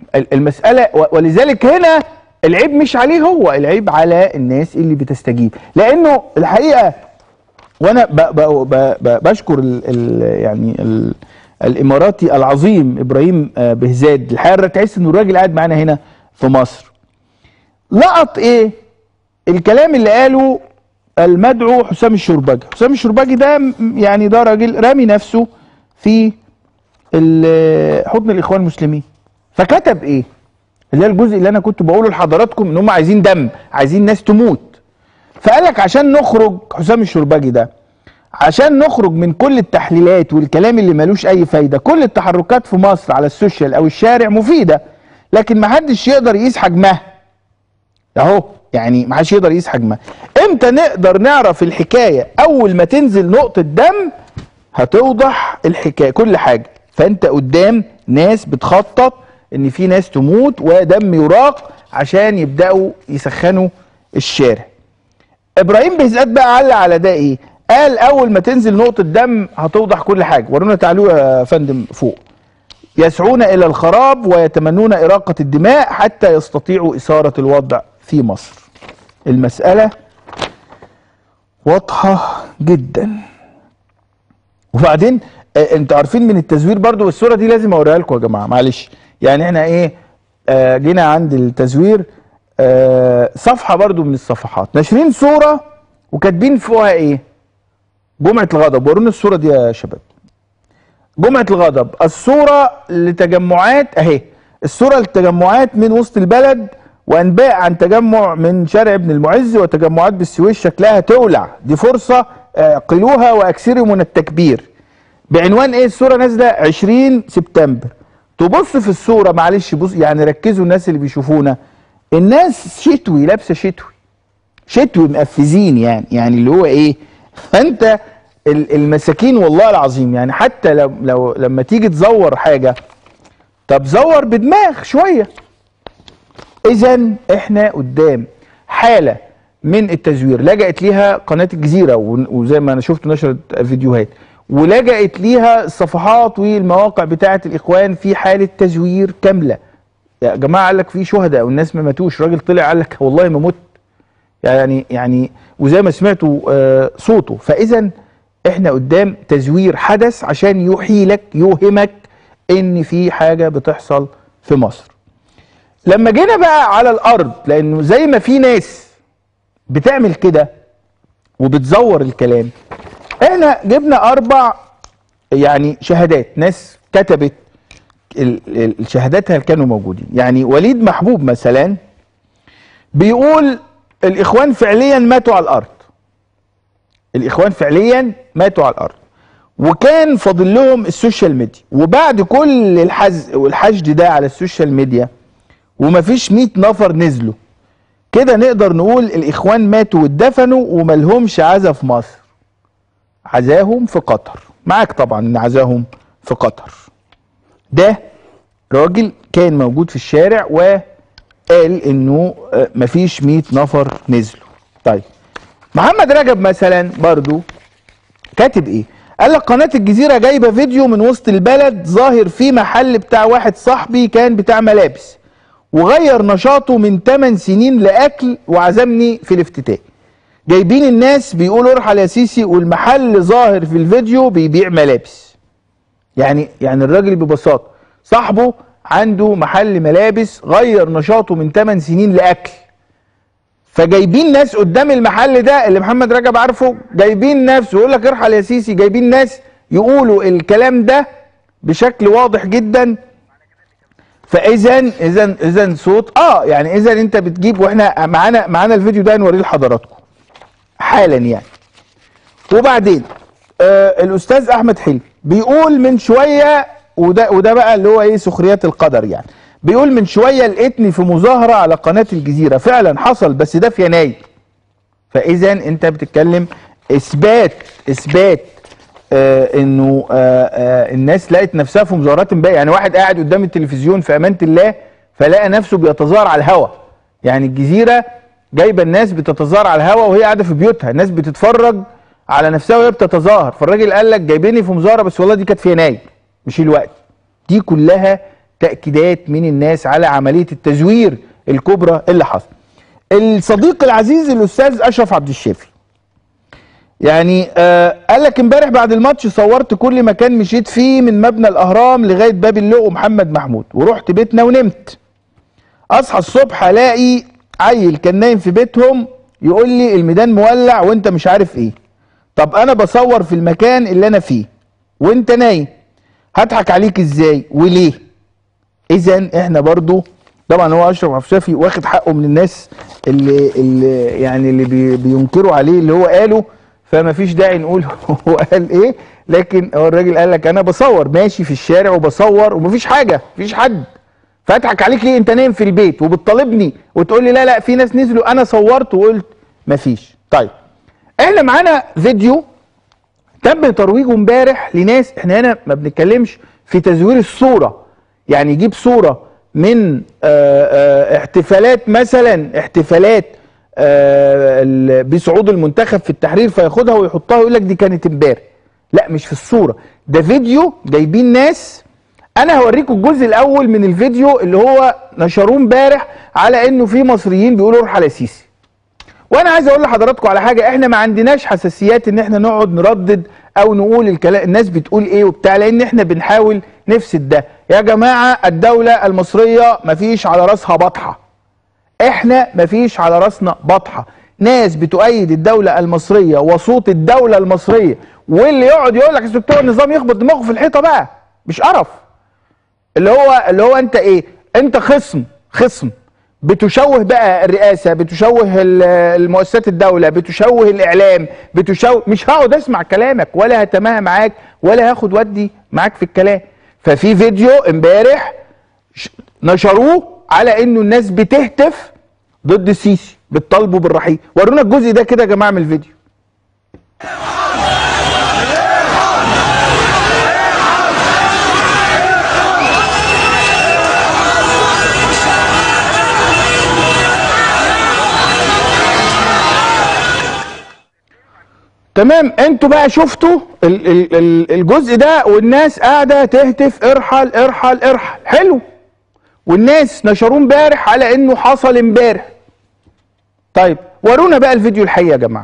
المساله ولذلك هنا العيب مش عليه هو العيب على الناس اللي بتستجيب لانه الحقيقه وانا ب ب ب ب بشكر ال ال يعني ال الاماراتي العظيم ابراهيم بهزاد الحقيقه تحس انه الراجل قاعد معانا هنا في مصر لقط ايه الكلام اللي قاله المدعو حسام الشربجي حسام الشربجي ده يعني ده راجل رامي نفسه في حضن الاخوان المسلمين فكتب ايه اللي هي الجزء اللي انا كنت بقوله لحضراتكم ان هم عايزين دم عايزين ناس تموت فقال لك عشان نخرج حسام الشربجي ده عشان نخرج من كل التحليلات والكلام اللي ملوش اي فايده كل التحركات في مصر على السوشيال او الشارع مفيده لكن ما حدش يقدر يقيس حجمها اهو يعني ما حدش يقدر يقيس حجمها امتى نقدر نعرف الحكايه اول ما تنزل نقطه دم هتوضح الحكايه كل حاجه فانت قدام ناس بتخطط ان في ناس تموت ودم يراق عشان يبداوا يسخنوا الشارع ابراهيم بهزاد بقى علق على ده ايه قال اول ما تنزل نقطه دم هتوضح كل حاجه ورونا تعالوا يا فندم فوق يسعون الى الخراب ويتمنون اراقه الدماء حتى يستطيعوا اثاره الوضع في مصر المساله واضحه جدا وبعدين آه انتوا عارفين من التزوير برضو والصوره دي لازم اوريها لكم يا جماعه معلش يعني احنا ايه آه جينا عند التزوير آه صفحه برضو من الصفحات ناشرين صوره وكاتبين فوقها ايه جمعه الغضب ورونا الصوره دي يا شباب جمعه الغضب الصوره لتجمعات اهي الصوره للتجمعات من وسط البلد وانباء عن تجمع من شارع ابن المعز وتجمعات بالسويس شكلها تولع دي فرصه اعقلوها واكثروا من التكبير بعنوان ايه الصوره نازله 20 سبتمبر تبص في الصوره معلش بص يعني ركزوا الناس اللي بيشوفونا الناس شتوي لابسه شتوي شتوي مقفزين يعني يعني اللي هو ايه فانت المساكين والله العظيم يعني حتى لو, لو لما تيجي تزور حاجه طب زور بدماغ شويه اذا احنا قدام حاله من التزوير لجأت ليها قناه الجزيره وزي ما انا شفت نشرت فيديوهات ولجأت ليها الصفحات والمواقع بتاعه الاخوان في حاله تزوير كامله يا جماعه قال لك في شهداء والناس ما ماتوش راجل طلع قال لك والله ما مت يعني يعني وزي ما سمعتوا آه صوته فاذا احنا قدام تزوير حدث عشان يوحيلك يوهمك ان في حاجه بتحصل في مصر لما جينا بقى على الارض لانه زي ما في ناس بتعمل كده وبتزور الكلام احنا جبنا اربع يعني شهادات ناس كتبت الشهادات اللي كانوا موجودين يعني وليد محبوب مثلا بيقول الاخوان فعليا ماتوا على الارض الاخوان فعليا ماتوا على الارض وكان فاضل لهم السوشيال ميديا وبعد كل الحز والحشد ده على السوشيال ميديا ومفيش 100 نفر نزلوا كده نقدر نقول الاخوان ماتوا واتدفنوا وملهمش عزا في مصر عزاهم في قطر معاك طبعا ان عزاهم في قطر ده راجل كان موجود في الشارع وقال انه مفيش 100 نفر نزلوا طيب محمد رجب مثلا برضو كاتب ايه قال لك قناة الجزيرة جايبة فيديو من وسط البلد ظاهر فيه محل بتاع واحد صاحبي كان بتاع ملابس وغير نشاطه من 8 سنين لأكل وعزمني في الافتتاح جايبين الناس بيقولوا ارحل يا سيسي والمحل ظاهر في الفيديو بيبيع ملابس يعني يعني الراجل ببساطة صاحبه عنده محل ملابس غير نشاطه من 8 سنين لأكل فجايبين ناس قدام المحل ده اللي محمد رجب عارفه جايبين نفسه يقول لك ارحل يا سيسي جايبين ناس يقولوا الكلام ده بشكل واضح جدا فاذا اذا اذا صوت اه يعني اذا انت بتجيب واحنا معانا معانا الفيديو ده نوريه لحضراتكم حالا يعني وبعدين آه الاستاذ احمد حلمي بيقول من شويه وده وده بقى اللي هو ايه سخريات القدر يعني بيقول من شويه لقيتني في مظاهره على قناه الجزيره فعلا حصل بس ده في يناير فاذا انت بتتكلم اثبات اثبات آه انه آه آه الناس لقت نفسها في مظاهرات امبارح يعني واحد قاعد قدام التلفزيون في امانه الله فلقى نفسه بيتظاهر على الهوا يعني الجزيره جايبه الناس بتتظاهر على الهوا وهي قاعده في بيوتها الناس بتتفرج على نفسها وهي بتتظاهر فالراجل قال لك جايبيني في مظاهره بس والله دي كانت في يناير مش الوقت دي كلها تاكيدات من الناس على عمليه التزوير الكبرى اللي حصل الصديق العزيز الاستاذ اشرف عبد الشافي يعني آه قال لك امبارح بعد الماتش صورت كل مكان مشيت فيه من مبنى الاهرام لغايه باب اللوق ومحمد محمود ورحت بيتنا ونمت اصحى الصبح الاقي عيل كان نايم في بيتهم يقول لي الميدان مولع وانت مش عارف ايه طب انا بصور في المكان اللي انا فيه وانت نايم هضحك عليك ازاي وليه اذا احنا برضو طبعا هو اشرف عبد الشافي واخد حقه من الناس اللي, اللي يعني اللي بي بينكروا عليه اللي هو قاله فما فيش داعي نقول هو قال ايه لكن هو الراجل قال لك انا بصور ماشي في الشارع وبصور ومفيش حاجه مفيش حد فاضحك عليك ليه انت نايم في البيت وبتطالبني وتقول لي لا لا في ناس نزلوا انا صورت وقلت مفيش طيب احنا معانا فيديو تم ترويجه امبارح لناس احنا هنا ما بنتكلمش في تزوير الصوره يعني يجيب صوره من اه اه احتفالات مثلا احتفالات اه بصعود المنتخب في التحرير فياخدها ويحطها ويقول لك دي كانت امبارح لا مش في الصوره ده فيديو جايبين ناس انا هوريكم الجزء الاول من الفيديو اللي هو نشروه امبارح على انه في مصريين بيقولوا روح على سيسي وانا عايز اقول لحضراتكم على حاجه احنا ما عندناش حساسيات ان احنا نقعد نردد او نقول الكلام الناس بتقول ايه وبتاع لان احنا بنحاول نفسد ده يا جماعه الدوله المصريه مفيش على راسها بطحه احنا مفيش على راسنا بطحه ناس بتؤيد الدوله المصريه وصوت الدوله المصريه واللي يقعد يقول لك بتوع النظام يخبط دماغه في الحيطه بقى مش قرف اللي هو اللي هو انت ايه انت خصم خصم بتشوه بقى الرئاسه بتشوه المؤسسات الدوله بتشوه الاعلام بتشوه مش هقعد اسمع كلامك ولا هتماهى معاك ولا هاخد ودي معاك في الكلام ففي فيديو امبارح نشروه على انه الناس بتهتف ضد السيسي بتطالبوا بالرحيل ورونا الجزء ده كده يا جماعه من الفيديو تمام انتوا بقى شفتوا ال ال ال الجزء ده والناس قاعده تهتف ارحل ارحل ارحل حلو والناس نشروه امبارح على انه حصل امبارح طيب ورونا بقى الفيديو الحقيقي يا جماعه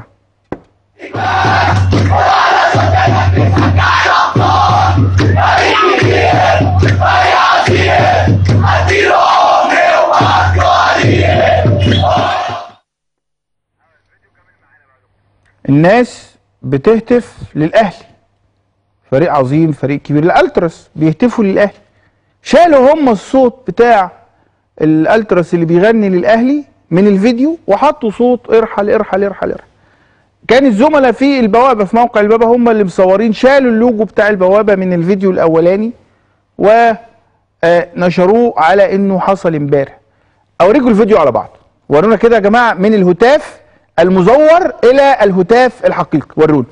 الناس بتهتف للاهلي فريق عظيم فريق كبير الالتراس بيهتفوا للاهلي شالوا هم الصوت بتاع الالتراس اللي بيغني للاهلي من الفيديو وحطوا صوت ارحل ارحل ارحل ارحل كان الزملاء في البوابه في موقع البوابه هم اللي مصورين شالوا اللوجو بتاع البوابه من الفيديو الاولاني ونشروه على انه حصل امبارح اوريكم الفيديو على بعض ورونا كده يا جماعه من الهتاف المزور الى الهتاف الحقيقي ورونا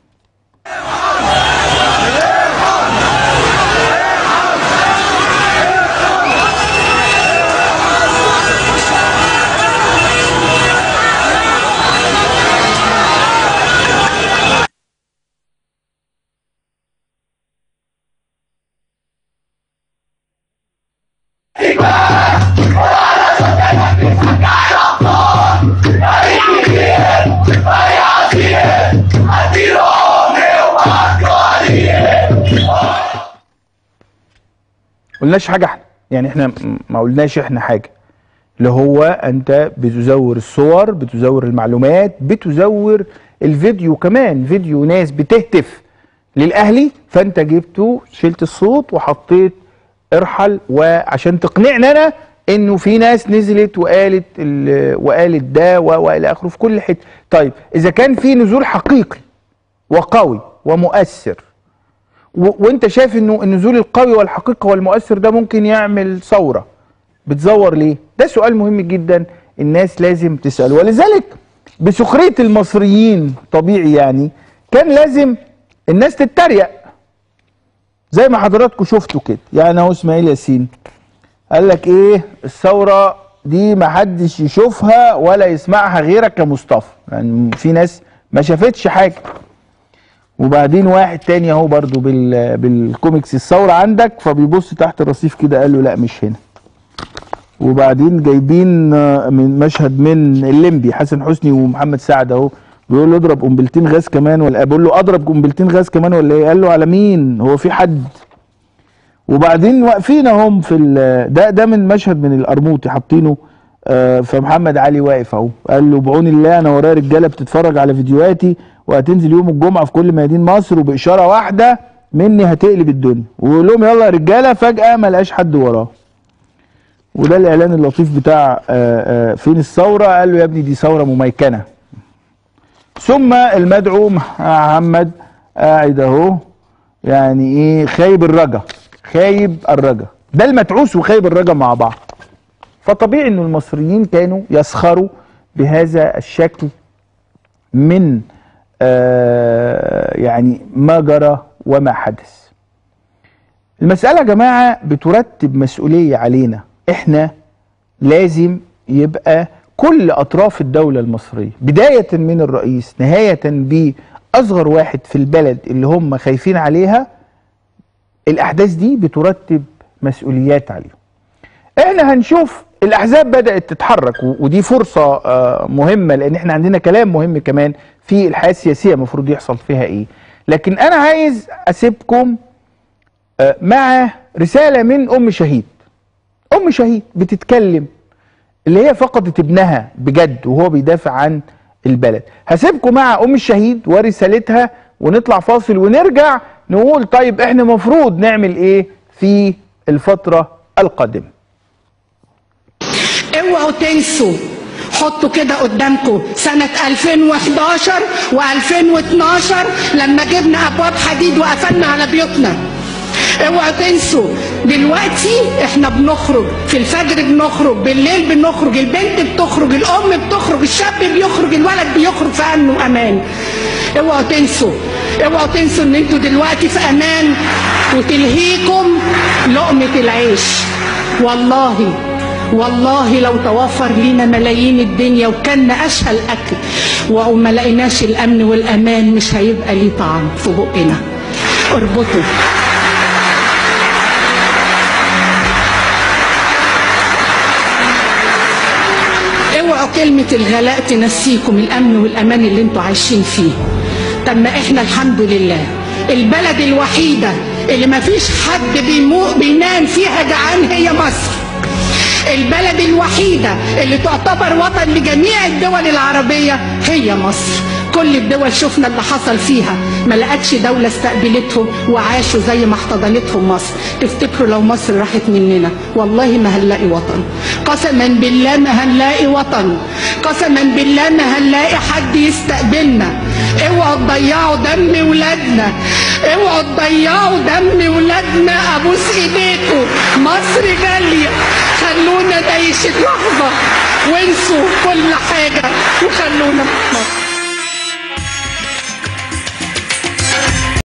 قلناش حاجه احنا يعني احنا ما قلناش احنا حاجه اللي هو انت بتزور الصور بتزور المعلومات بتزور الفيديو كمان فيديو ناس بتهتف للاهلي فانت جبته شلت الصوت وحطيت ارحل وعشان تقنعني انا انه في ناس نزلت وقالت وقالت ده والى اخره في كل حته طيب اذا كان في نزول حقيقي وقوي ومؤثر وانت شايف انه النزول القوي والحقيقي والمؤثر ده ممكن يعمل ثوره بتزور ليه ده سؤال مهم جدا الناس لازم تساله ولذلك بسخريه المصريين طبيعي يعني كان لازم الناس تتريق زي ما حضراتكم شفتوا كده يعني اهو اسماعيل ياسين قال لك ايه الثوره دي ما حدش يشوفها ولا يسمعها غيرك يا مصطفى يعني في ناس ما شافتش حاجه وبعدين واحد تاني اهو برضو بال بالكوميكس الثوره عندك فبيبص تحت الرصيف كده قال له لا مش هنا وبعدين جايبين آه، من مشهد من الليمبي حسن حسني ومحمد سعد اهو بيقول له اضرب قنبلتين غاز كمان ولا بيقول له اضرب قنبلتين غاز كمان ولا ايه قال له على مين هو في حد وبعدين واقفين اهم في ال- ده ده من مشهد من القرموطي حاطينه آه، فمحمد علي واقف اهو قال له بعون الله انا ورايا رجاله بتتفرج على فيديوهاتي وهتنزل يوم الجمعه في كل ميادين مصر وباشاره واحده مني هتقلب الدنيا ويقول لهم يلا يا رجاله فجاه ما لقاش حد وراه وده الاعلان اللطيف بتاع آه، آه، فين الثوره قال له يا ابني دي ثوره مميكنه ثم المدعو محمد قاعد اهو يعني ايه خايب الرجا خايب الرجا ده المتعوس وخايب الرجا مع بعض فطبيعي ان المصريين كانوا يسخروا بهذا الشكل من آه يعني ما جرى وما حدث المسألة يا جماعة بترتب مسؤولية علينا احنا لازم يبقى كل أطراف الدولة المصرية بداية من الرئيس نهاية بأصغر واحد في البلد اللي هم خايفين عليها الأحداث دي بترتب مسؤوليات عليهم احنا هنشوف الأحزاب بدأت تتحرك و- ودي فرصة آه، مهمة لأن احنا عندنا كلام مهم كمان في الحياة السياسية المفروض يحصل فيها ايه لكن أنا عايز أسيبكم آه، مع رسالة من أم شهيد أم شهيد بتتكلم اللي هي فقدت ابنها بجد وهو بيدافع عن البلد هسيبكم مع أم الشهيد ورسالتها ونطلع فاصل ونرجع نقول طيب احنا مفروض نعمل ايه في الفترة القادمة اوعوا تنسوا حطوا كده قدامكم سنة 2011 و2012 لما جبنا أبواب حديد وقفلنا على بيوتنا اوعوا تنسوا دلوقتي احنا بنخرج في الفجر بنخرج بالليل بنخرج البنت بتخرج الام بتخرج الشاب بيخرج الولد بيخرج في امن وامان اوعوا تنسوا اوعوا تنسوا ان انتوا دلوقتي في امان وتلهيكم لقمة العيش والله والله لو توفر لينا ملايين الدنيا وكلنا اشهى الاكل وما لقيناش الامن والامان مش هيبقى ليه طعم في بقنا اربطوا اوعوا كلمة الغلاء تنسيكم الأمن والأمان اللي انتوا عايشين فيه طب ما احنا الحمد لله البلد الوحيدة اللي ما فيش حد بيمو بينام فيها جعان هي مصر البلد الوحيدة اللي تعتبر وطن لجميع الدول العربية هي مصر كل الدول شفنا اللي حصل فيها ما لقتش دولة استقبلتهم وعاشوا زي ما احتضنتهم مصر تفتكروا لو مصر راحت مننا والله ما هنلاقي وطن قسما بالله ما هنلاقي وطن قسما بالله ما هنلاقي حد يستقبلنا اوعوا تضيعوا دم ولادنا اوعوا تضيعوا دم ولادنا ابوس ايديكم مصر غاليه خلونا نعيش اللحظه وانسوا كل حاجه وخلونا في مصر